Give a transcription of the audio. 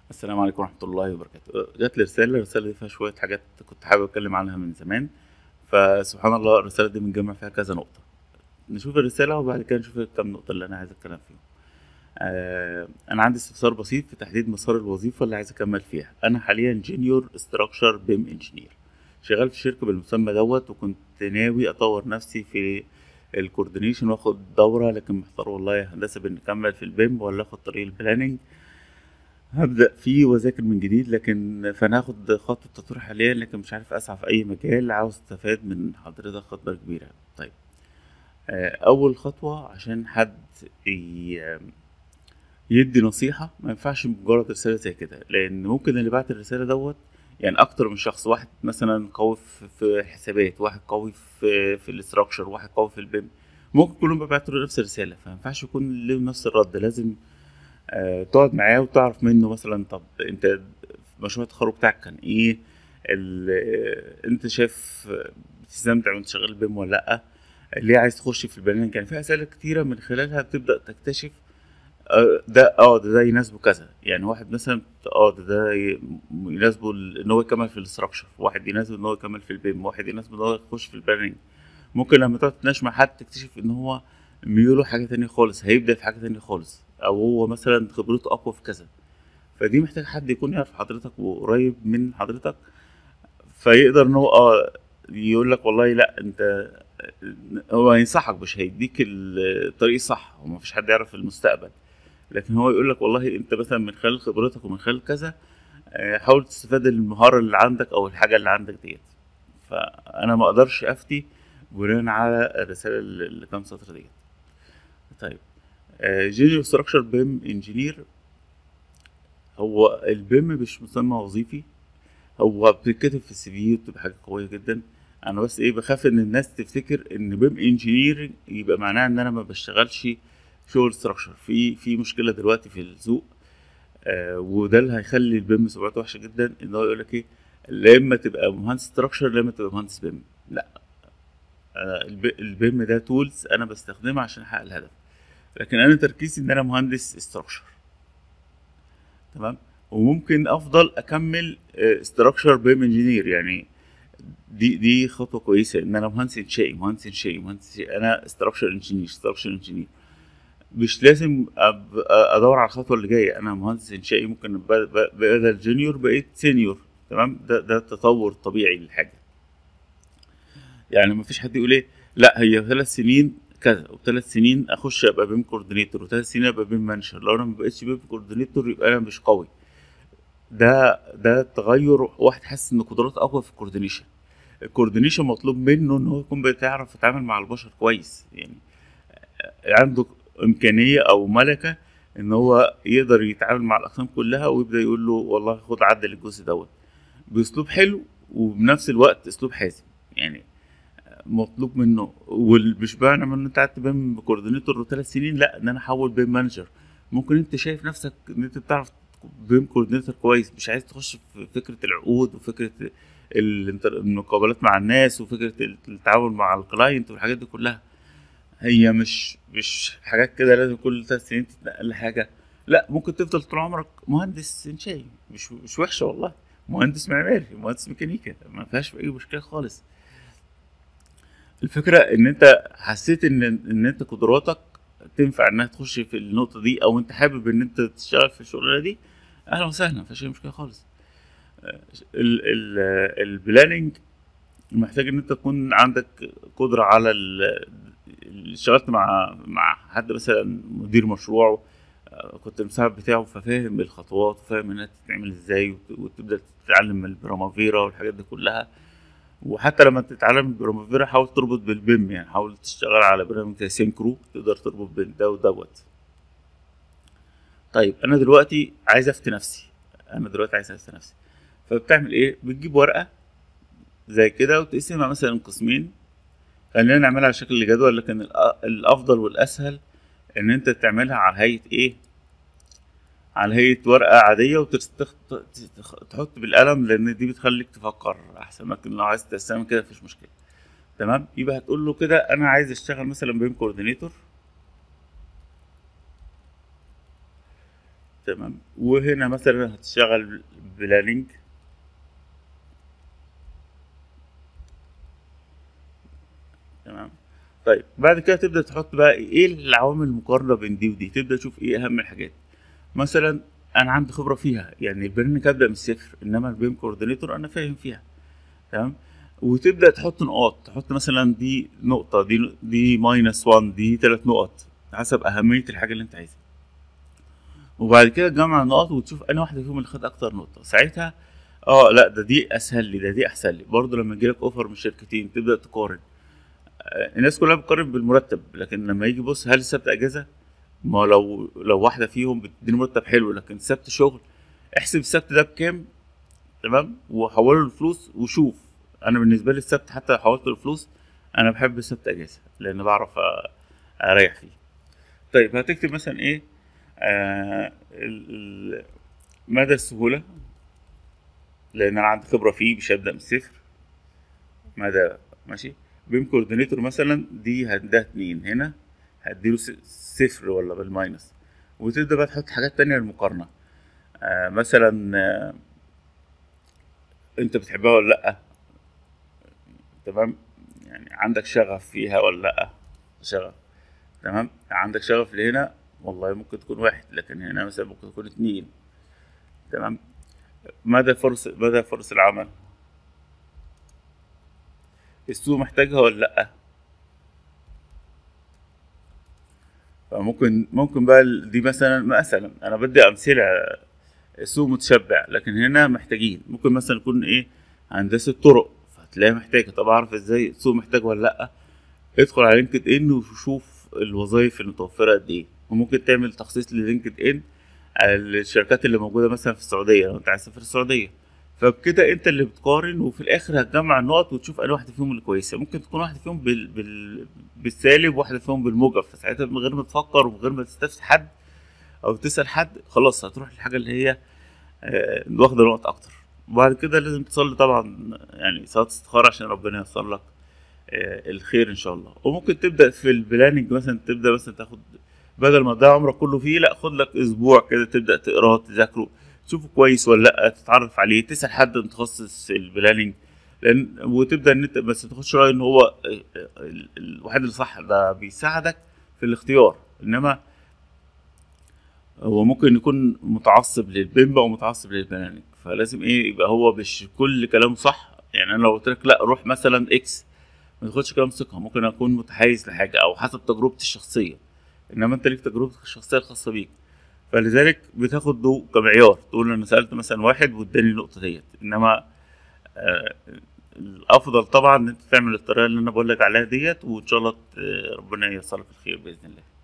السلام عليكم ورحمة الله وبركاته جات لي رسالة الرسالة دي فيها شوية حاجات كنت حابب أتكلم عنها من زمان فسبحان الله الرسالة دي بنجمع فيها كذا نقطة نشوف الرسالة وبعد كده نشوف الكام نقطة اللي أنا عايز أتكلم فيهم آه أنا عندي استفسار بسيط في تحديد مسار الوظيفة اللي عايز أكمل فيها أنا حاليا جونيور استراكشر بيم انجينير شغال في شركة بالمسمى دوت وكنت ناوي أطور نفسي في الكوردينيشن واخد دورة لكن محتار والله يا هندسة بإني أكمل في البيم ولا آخد طريق البلاننج هبدأ فيه وأذاكر من جديد لكن فأنا هاخد خطوة التطوير حاليا لكن مش عارف أسعى في أي مجال عاوز أستفاد من حضرتك خطوة كبيرة طيب آه، أول خطوة عشان حد ي- يدي نصيحة ما ينفعش مجرد رسالة زي كده لأن ممكن اللي بعت الرسالة دوت يعني أكتر من شخص واحد مثلا قوي في- في الحسابات واحد قوي في في الاستراكشر واحد قوي في البيم ممكن كلهم بيبعتوا له نفس الرسالة فما ينفعش يكون لهم نفس الرد لازم آه، تقعد معاه وتعرف منه مثلا طب انت مشروع التخرج بتاعك كان ايه ال- آه، انت شايف آه، بتستمتع وانت شغال بيم ولا لا ليه عايز تخش في البرنامج كان في اسئله كتيره من خلالها بتبدا تكتشف آه، ده اه ده, ده يناسبه كذا يعني واحد مثلا اه ده, ده ي- يناسبه ال- ان هو يكمل في الاستراكشر واحد يناسبه ان هو يكمل في البيم واحد يناسبه ان هو يخش في البرنامج ممكن لما تقعد تناقش مع حد تكتشف ان هو ميوله حاجه تانية خالص هيبدا في حاجه تانية خالص او هو مثلا خبرته اقوى في كذا فدي محتاج حد يكون يعرف حضرتك وقريب من حضرتك فيقدر ان هو اه يقول لك والله لا انت هو هينصحك مش هيديك الطريق الصح وما فيش حد يعرف المستقبل لكن هو يقول لك والله انت مثلا من خلال خبرتك ومن خلال كذا آه، حاول تستفاد المهارة اللي عندك او الحاجة اللي عندك ديت فانا ما اقدرش افتي بناء على الرسالة اللي اللي كام سطر ديت طيب جينيور ستراكشر بيم انجينير هو البيم مش مسمى وظيفي هو بتتكتب في السي في وبتبقى حاجه قويه جدا انا بس ايه بخاف ان الناس تفتكر ان بيم انجينير يبقى معناها ان انا ما بشتغلش شغل ستراكشر في في مشكله دلوقتي في السوق آه وده اللي هيخلي البيم سمعته وحشه جدا ان هو يقول لك ايه لا اما تبقى مهندس ستراكشر لا اما تبقى مهندس بيم لا أنا الب- البيم ده تولز انا بستخدمها عشان احقق الهدف لكن انا تركيزي ان انا مهندس ستراكشر تمام وممكن افضل اكمل استراكشر بيم انجينير يعني دي دي خطوه كويسه ان انا مهندس انشائي مهندس انشائي مهندس إنشائي. انا استراكشر انجينير استراكشر انجينير مش لازم أب- ادور على الخطوه اللي جايه انا مهندس انشائي ممكن ب- ب- بدل جونيور بقيت سينيور تمام ده ده تطور طبيعي للحاجه يعني ما فيش حد يقول ايه لا هي ثلاث سنين كذا وثلاث سنين اخش ابقى بيم كوردينيتور وثلاث سنين ابقى بيم مانشر لو انا ما بقتش بيم كوردينيتور يبقى انا مش قوي ده ده تغير واحد حاسس ان قدراته اقوى في الكوردينيشن الكوردينيشن مطلوب منه ان هو يكون بيعرف يتعامل مع البشر كويس يعني عنده امكانيه او ملكه ان هو يقدر يتعامل مع الاقسام كلها ويبدا يقول له والله خد عدل الجزء دوت باسلوب حلو وبنفس الوقت اسلوب حازم يعني مطلوب منه ومش معنى ان انت قعدت بيم كوردينيتور ثلاث سنين لا ان انا احول بيم مانجر ممكن انت شايف نفسك ان انت بتعرف بيم كوردينيتور كويس مش عايز تخش في فكره العقود وفكره الانتر- المقابلات مع الناس وفكره التعامل مع الكلاينت والحاجات دي كلها هي مش مش حاجات كده لازم كل ثلاث سنين تتنقل لحاجه لا ممكن تفضل طول عمرك مهندس انشائي مش مش وحشه والله مهندس معماري مهندس ميكانيكا ما فيهاش اي مشكله خالص الفكره ان انت حسيت ان ان انت قدراتك تنفع انها تخش في النقطه دي او انت حابب ان انت تشتغل في الشغلانه دي اهلا وسهلا مفيش اي مشكله خالص ال- ال- البلاننج محتاج ان انت تكون عندك قدره على ال- اللي اشتغلت مع مع حد مثلا مدير مشروع آه، كنت المساعد بتاعه ففاهم الخطوات وفاهم انها تتعمل ازاي وت- وتبدا تتعلم البرامافيرا والحاجات دي كلها وحتى لما تتعلم البرامافيرا حاول تربط بالبيم يعني حاول تشتغل على برنامج زي سينكرو تقدر تربط بين ده ودوت طيب انا دلوقتي عايز افتي نفسي انا دلوقتي عايز افتي نفسي فبتعمل ايه بتجيب ورقه زي كده وتقسمها مثلا قسمين خلينا نعملها على شكل جدول لكن الأ- الافضل والاسهل ان انت تعملها على هيئه ايه على هيئه ورقه عاديه وتحط بالقلم لان دي بتخليك تفكر احسن لكن لو عايز تقسمها كده مفيش مشكله تمام يبقى هتقول له كده انا عايز اشتغل مثلا بيم كوردينيتور تمام وهنا مثلا هتشتغل بلاننج تمام طيب بعد كده تبدا تحط بقى ايه العوامل المقارنه بين دي ودي تبدا تشوف ايه اهم الحاجات مثلا انا عندي خبره فيها يعني البرنامج ابدا من الصفر انما البيم كوردينيتور انا فاهم فيها تمام وتبدا تحط نقاط تحط مثلا دي نقطه دي دي ماينس 1 دي ثلاث نقط حسب اهميه الحاجه اللي انت عايزها وبعد كده تجمع النقط وتشوف انا واحده فيهم اللي خد اكتر نقطه ساعتها اه لا ده دي اسهل لي ده دي احسن لي برضه لما يجيلك اوفر من شركتين تبدا تقارن آه، الناس كلها بتقارن بالمرتب لكن لما يجي بص هل السبت اجازه ما لو لو واحده فيهم بتديني مرتب حلو لكن السبت شغل احسب السبت ده بكام تمام وحوله لفلوس وشوف انا بالنسبه لي السبت حتى لو حولته لفلوس انا بحب السبت اجازه لان بعرف أ- اريح فيه طيب هتكتب مثلا ايه آه ال- ال- مدى السهوله لان انا عندي خبره فيه مش هبدا من الصفر مدى ماشي بيم كوردينيتور مثلا دي هديها اتنين هنا هديله س- صفر ولا بالماينس وتبدا بقى تحط حاجات تانية للمقارنه آه مثلا آه انت بتحبها ولا لا تمام يعني عندك شغف فيها ولا لا شغف تمام عندك شغف لهنا والله ممكن تكون واحد لكن هنا مثلا ممكن تكون اتنين تمام مدى فرص مدى فرص العمل السوق محتاجها ولا لا فممكن ممكن بقى ال- دي مثلا مثلا انا بدي امثله السوق متشبع لكن هنا محتاجين ممكن مثلا يكون ايه هندسه طرق فهتلاقيها محتاجه طب اعرف ازاي السوق محتاج ولا لا ادخل على لينكد ان وشوف الوظائف المتوفره قد ايه وممكن تعمل تخصيص للينكد ان على الشركات اللي موجوده مثلا في السعوديه لو انت عايز تسافر السعوديه فبكده انت اللي بتقارن وفي الاخر هتجمع النقط وتشوف انهي واحده فيهم اللي كويسه ممكن تكون واحده فيهم بال... بال... بالسالب وواحده فيهم بالموجب فساعتها من غير ما تفكر ومن غير ما تستفسر حد او تسال حد خلاص هتروح للحاجه اللي هي آه، واخده نقط اكتر وبعد كده لازم تصلي طبعا يعني صلاه استخاره عشان ربنا ييسر لك آه، الخير ان شاء الله وممكن تبدا في البلاننج مثلا تبدا مثلا تاخد بدل ما تضيع عمرك كله فيه لا خد لك اسبوع كده تبدا تقراه تذاكره تشوفه كويس ولا لا تتعرف عليه تسال حد متخصص في البلاننج لان وتبدا ان انت بس تاخدش راي ان هو آه، آه، ال- الواحد اللي صح ده بيساعدك في الاختيار انما هو ممكن يكون متعصب للبيمبا ومتعصب للبلاننج فلازم ايه يبقى هو مش كل كلامه صح يعني انا لو قلت لك لا روح مثلا اكس ما تاخدش كلام ثقه ممكن اكون متحيز لحاجه او حسب تجربتي الشخصيه انما انت ليك تجربتك الشخصيه الخاصه بيك فلذلك بتاخد ضوء كمعيار تقول انا سالت مثلا واحد واداني النقطه ديت انما آه الافضل طبعا ان انت تعمل الطريقه اللي انا بقول لك عليها ديت وان شاء الله ت- ربنا ييسر لك الخير باذن الله